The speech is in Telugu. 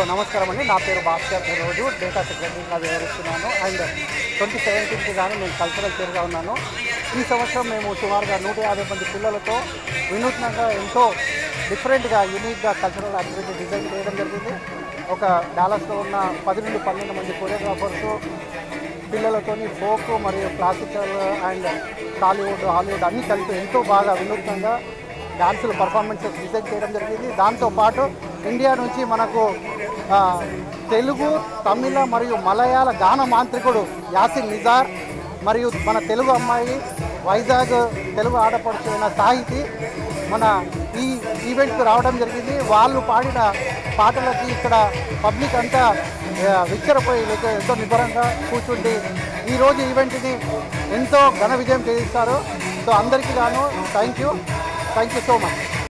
నమస్కారం అండి నా పేరు భాస్కర్ రోజు డేటా సెక్రటరీగా వ్యవహరిస్తున్నాను అండ్ ట్వంటీ సెవెంటీన్కి కానీ నేను కల్చరల్ చైర్గా ఉన్నాను ఈ సంవత్సరం మేము సుమారుగా నూట యాభై మంది పిల్లలతో వినూత్నంగా ఎంతో డిఫరెంట్గా యూనిక్గా కల్చరల్ యాక్టివిటీ డిజైన్ చేయడం జరిగింది ఒక డాలస్లో ఉన్న పది నుండి పన్నెండు మంది కొరియోగ్రాఫర్స్ పిల్లలతోని ఫోక్ మరియు క్లాసికల్ అండ్ టాలీవుడ్ హాలీవుడ్ అన్నీ కలిపి ఎంతో బాగా వినూత్నంగా డాన్సులు పర్ఫార్మెన్సెస్ డిజైన్ చేయడం జరిగింది దాంతోపాటు ఇండియా నుంచి మనకు ఆ, తెలుగు తమిళ మరియు మలయాళ గాన మాంత్రికుడు యాసిన్ నిజార్ మరియు మన తెలుగు అమ్మాయి వైజాగ్ తెలుగు ఆడపడుచున్న సాహితి మన ఈ ఈవెంట్కి రావడం జరిగింది వాళ్ళు పాడిన పాటలకి ఇక్కడ పబ్లిక్ అంతా ఆ, విచ్చరపోయి లేక ఎంతో నిబ్బరంగా కూర్చుండి ఈరోజు ఈవెంట్ని ఎంతో ఘన విజయం చేయిస్తారు సో అందరికీ గాను thank you thank you so much